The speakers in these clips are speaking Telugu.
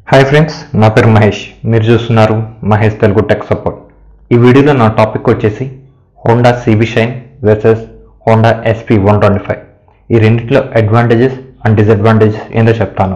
హాయ్ ఫ్రెండ్స్ నా పేరు మహేష్ మీరు చూస్తున్నారు మహేష్ తెలుగు టెక్ సపోర్ట్ ఈ వీడియోలో నా టాపిక్ వచ్చేసి Honda CB Shine versus Honda SP one twenty five ఈ రెండిట్లో అడ్వాంటేజెస్ అండ్ డిసడ్వాంటేజెస్ ఏందో చెప్తాను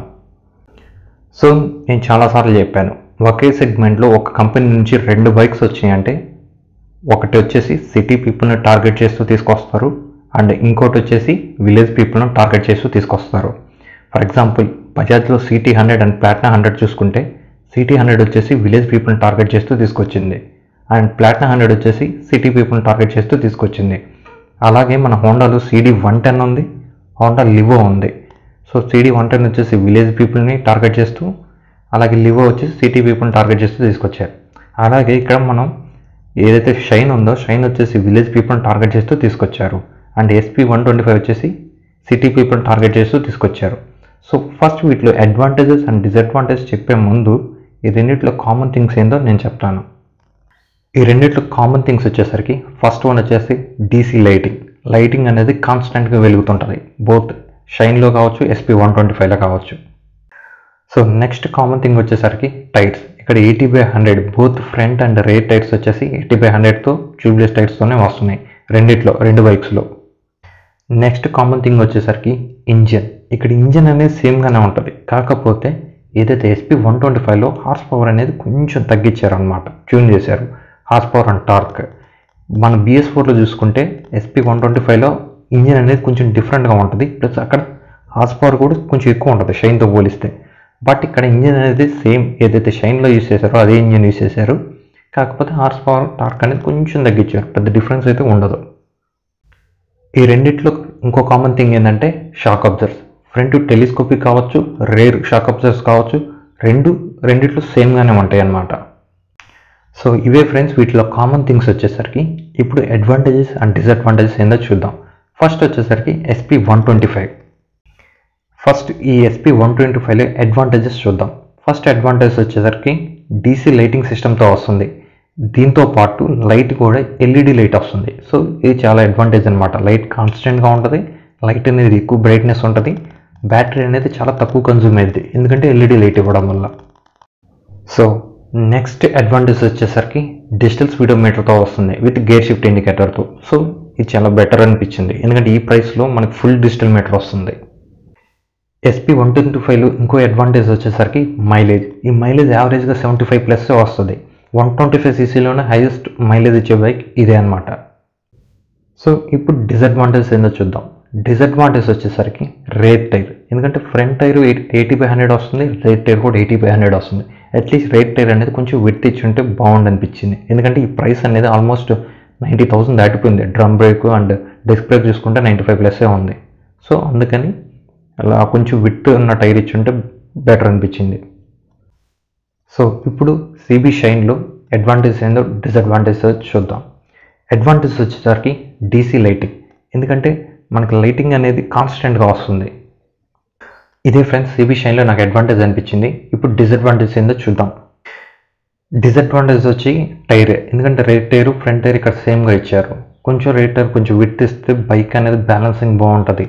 సో నేను చాలాసార్లు చెప్పాను ఒకే సెగ్మెంట్లో ఒక కంపెనీ నుంచి రెండు బైక్స్ వచ్చినాయంటే ఒకటి వచ్చేసి సిటీ పీపుల్ని టార్గెట్ చేస్తూ తీసుకొస్తారు అండ్ ఇంకోటి వచ్చేసి విలేజ్ పీపుల్ని టార్గెట్ చేస్తూ తీసుకొస్తారు ఫర్ ఎగ్జాంపుల్ బజాజ్లో CT hundred and Platina hundred చూసుకుంటే సిటీ హండ్రెడ్ వచ్చేసి విలేజ్ పీపుల్ని టార్గెట్ చేస్తూ తీసుకొచ్చింది అండ్ ప్లాట్నా హండ్రెడ్ వచ్చేసి సిటీ పీపుల్ని టార్గెట్ చేస్తూ తీసుకొచ్చింది అలాగే మన హోండాలో సిడీ వన్ టెన్ ఉంది హోండా లివో ఉంది సో సిడీ వన్ టెన్ వచ్చేసి విలేజ్ పీపుల్ని టార్గెట్ చేస్తూ అలాగే లివో వచ్చేసి సిటీ పీపుల్ని టార్గెట్ చేస్తూ తీసుకొచ్చారు అలాగే ఇక్కడ మనం ఏదైతే షైన్ ఉందో షైన్ వచ్చేసి విలేజ్ పీపుల్ని టార్గెట్ చేస్తూ తీసుకొచ్చారు and SP one twenty five వచ్చేసి సిటీ పీపుల్ని టార్గెట్ చేస్తూ తీసుకొచ్చారు సో ఫస్ట్ వీటిలో అడ్వాంటేజెస్ అండ్ డిసడ్వాంటేజ్ చెప్పే ముందు ఈ రెండిట్లో కామన్ థింగ్స్ ఏందో నేను చెప్తాను ఈ రెండిట్లో కామన్ థింగ్స్ వచ్చేసరికి ఫస్ట్ వన్ వచ్చేసి డీసీ లైటింగ్ లైటింగ్ అనేది కాన్స్టెంట్గా వెలుగుతుంటుంది బోత్ షైన్లో కావచ్చు ఎస్పీ వన్ ట్వంటీ ఫైవ్లో కావచ్చు సో నెక్స్ట్ కామన్ థింగ్ వచ్చేసరికి టైర్స్ ఇక్కడ eighty by hundred both front and rear tyres వచ్చేసి ఎయిటీ బై హండ్రెడ్తో ట్యూబ్లెస్ టైర్స్తోనే వస్తున్నాయి రెండిట్లో రెండు బైక్స్లో నెక్స్ట్ కామన్ థింగ్ వచ్చేసరికి ఇంజిన్ ఇక్కడ ఇంజిన్ అనేది సేమ్గానే ఉంటుంది కాకపోతే ఏదైతే ఎస్పీ వన్ ట్వంటీ ఫైవ్లో హార్స్ పవర్ అనేది కొంచెం తగ్గించారు అనమాట ట్యూన్ చేశారు హార్స్ పవర్ అండ్ టార్క్ మన బిఎస్ ఫోర్లో చూసుకుంటే ఎస్పీ వన్ ట్వంటీ ఫైవ్లో ఇంజిన్ అనేది కొంచెం డిఫరెంట్గా ఉంటుంది ప్లస్ అక్కడ హార్స్ పవర్ కూడా కొంచెం ఎక్కువ ఉంటుంది షైన్తో పోలిస్తే బట్ ఇక్కడ ఇంజిన్ అనేది సేమ్ ఏదైతే షైన్లో యూస్ చేశారో అదే ఇంజిన్ యూస్ చేశారు కాకపోతే హార్స్ పవర్ టార్క్ అనేది కొంచెం తగ్గించారు పెద్ద డిఫరెన్స్ అయితే ఉండదు ఈ రెండిట్లో ఇంకో కామన్ థింగ్ ఏంటంటే షాక్ అబ్జర్వ్స్ ఫ్రంట్ టెలిస్కోపిక్ కావచ్చు రేర్ షాక్ అబ్జర్వ్స్ కావచ్చు రెండు రెండిట్లో సేమ్గానే ఉంటాయి అన్నమాట సో ఇవే ఫ్రెండ్స్ వీటిలో కామన్ థింగ్స్ వచ్చేసరికి ఇప్పుడు అడ్వాంటేజెస్ అండ్ డిసడ్వాంటేజెస్ ఏందో చూద్దాం ఫస్ట్ వచ్చేసరికి SP one twenty five first ఈ ఎస్పీ వన్ ట్వంటీ ఫైవ్లో అడ్వాంటేజెస్ చూద్దాం ఫస్ట్ అడ్వాంటేజ్ వచ్చేసరికి డీసీ లైటింగ్ సిస్టమ్తో వస్తుంది దీంతో పాటు లైట్ కూడా ఎల్ఈడి లైట్ వస్తుంది సో ఇది చాలా అడ్వాంటేజ్ అనమాట లైట్ కాన్స్టెంట్గా ఉంటుంది లైట్ అనేది ఎక్కువ బ్రైట్నెస్ ఉంటుంది బ్యాటరీ అనేది చాలా తక్కువ కన్జ్యూమ్ అయింది ఎందుకంటే ఎల్ఈడి లైట్ ఇవ్వడం వల్ల సో నెక్స్ట్ అడ్వాంటేజ్ వచ్చేసరికి డిజిటల్ స్పీడోమీటర్తో వస్తుంది విత్ గేర్ షిఫ్ట్ ఇండికేటర్తో సో ఇది చాలా బెటర్ అనిపించింది ఎందుకంటే ఈ ప్రైస్లో మనకి ఫుల్ డిజిటల్ మీటర్ వస్తుంది ఎస్పీ వన్ ట్వంటీ ఫైవ్లో ఇంకో అడ్వాంటేజ్ వచ్చేసరికి మైలేజ్ ఈ మైలేజ్ యావరేజ్గా సెవెంటీ ఫైవ్ ప్లస్ వస్తుంది వన్ ట్వంటీ ఫైవ్ సీసీలోనే హైయెస్ట్ మైలేజ్ ఇచ్చే బైక్ ఇదే అనమాట సో ఇప్పుడు డిసడ్వాంటేజ్ ఏందో చూద్దాం డిసడ్వాంటేజ్ వచ్చేసరికి రేట్ టైర్ ఎందుకంటే front tyre eighty by hundred వస్తుంది రేట్ టైర్ కూడా ఎయిటీ బై హండ్రెడ్ వస్తుంది అట్లీస్ట్ రేట్ టైర్ అనేది కొంచెం విత్ ఇచ్చి ఉంటే బాగుండు అనిపించింది ఎందుకంటే ఈ ప్రైస్ అనేది ఆల్మోస్ట్ నైంటీ థౌసండ్ దాటిపోయింది drum brake and disc brake చూసుకుంటే నైంటీ ఫైవ్ ప్లస్సే ఉంది సో అందుకని అలా కొంచెం విత్ ఉన్న టైర్ ఇచ్చి ఉంటే బెటర్ అనిపించింది సో ఇప్పుడు సిబి షైన్లో అడ్వాంటేజ్ ఏందో డిసడ్వాంటేజ్ చూద్దాం అడ్వాంటేజ్ వచ్చేసరికి డీసీ లైటింగ్ ఎందుకంటే మనకి లైటింగ్ అనేది కాన్స్టెంట్గా వస్తుంది ఇదే ఫ్రెండ్స్ సిబి షైన్లో నాకు అడ్వాంటేజ్ అనిపించింది ఇప్పుడు డిసడ్వాంటేజ్ ఏందో చూద్దాం డిసడ్వాంటేజ్ వచ్చి టైర్ ఎందుకంటే రేట్ టైర్ ఫ్రంట్ టైర్ ఇక్కడ సేమ్గా ఇచ్చారు కొంచెం రేట్ టైర్ కొంచెం విత్ ఇస్తే బైక్ అనేది బ్యాలెన్సింగ్ బాగుంటుంది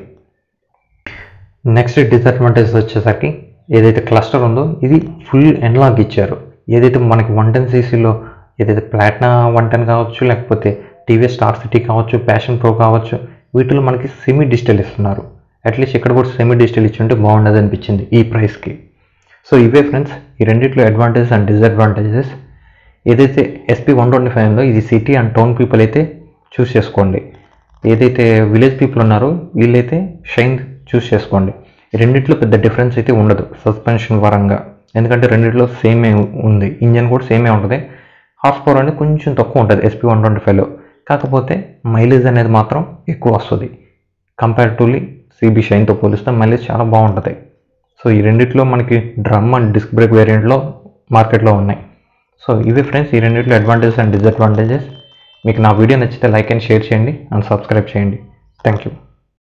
నెక్స్ట్ డిసడ్వాంటేజ్ వచ్చేసరికి ఏదైతే క్లస్టర్ ఉందో ఇది ఫుల్ ఎన్లాక్ ఇచ్చారు ఏదైతే మనకి వన్ టెన్ సీసీలో ఏదైతే ప్లాట్నా వన్ టెన్ కావచ్చు లేకపోతే టీవీఎస్ స్టార్ సిటీ కావచ్చు ప్యాషన్ ప్రో కావచ్చు వీటిలో మనకి సెమీ డిజిటల్ ఇస్తున్నారు అట్లీస్ట్ ఇక్కడ కూడా సెమీ డిజిటల్ ఇచ్చి ఉంటే బాగుండదు అనిపించింది ఈ ప్రైస్కి సో ఇవే ఫ్రెండ్స్ ఈ రెండిట్లో అడ్వాంటేజెస్ అండ్ డిసడ్వాంటేజెస్ ఏదైతే ఎస్పీ వన్ ట్వంటీ ఫైవ్ ఉందో ఇది సిటీ అండ్ టౌన్ పీపుల్ అయితే చూస్ చేసుకోండి ఏదైతే విలేజ్ పీపుల్ ఉన్నారో వీళ్ళైతే షైన్ చూస్ చేసుకోండి రెండిట్లో పెద్ద డిఫరెన్స్ అయితే ఉండదు సస్పెన్షన్ పరంగా ఎందుకంటే రెండిట్లో సేమే ఉంది ఇంజన్ కూడా సేమే ఉంటుంది హార్స్ పవర్ అనేది కొంచెం తక్కువ ఉంటుంది ఎస్పీ వన్ ట్వంటీ ఫైవ్లో కాకపోతే మైలేజ్ అనేది మాత్రం ఎక్కువ వస్తుంది కంపారిటివ్లీ సిబి షైన్తో పోలిస్తే మైలేజ్ చాలా బాగుంటుంది సో ఈ రెండిట్లో మనకి డ్రమ్ అండ్ డిస్క్ బ్రేక్ వేరియంట్లో మార్కెట్లో ఉన్నాయి సో ఇవి ఫ్రెండ్స్ ఈ రెండిట్లో అడ్వాంటేజెస్ అండ్ డిసడ్వాంటేజెస్ మీకు నా వీడియో నచ్చితే లైక్ అండ్ షేర్ చేయండి అండ్ సబ్స్క్రైబ్ చేయండి థ్యాంక్ యూ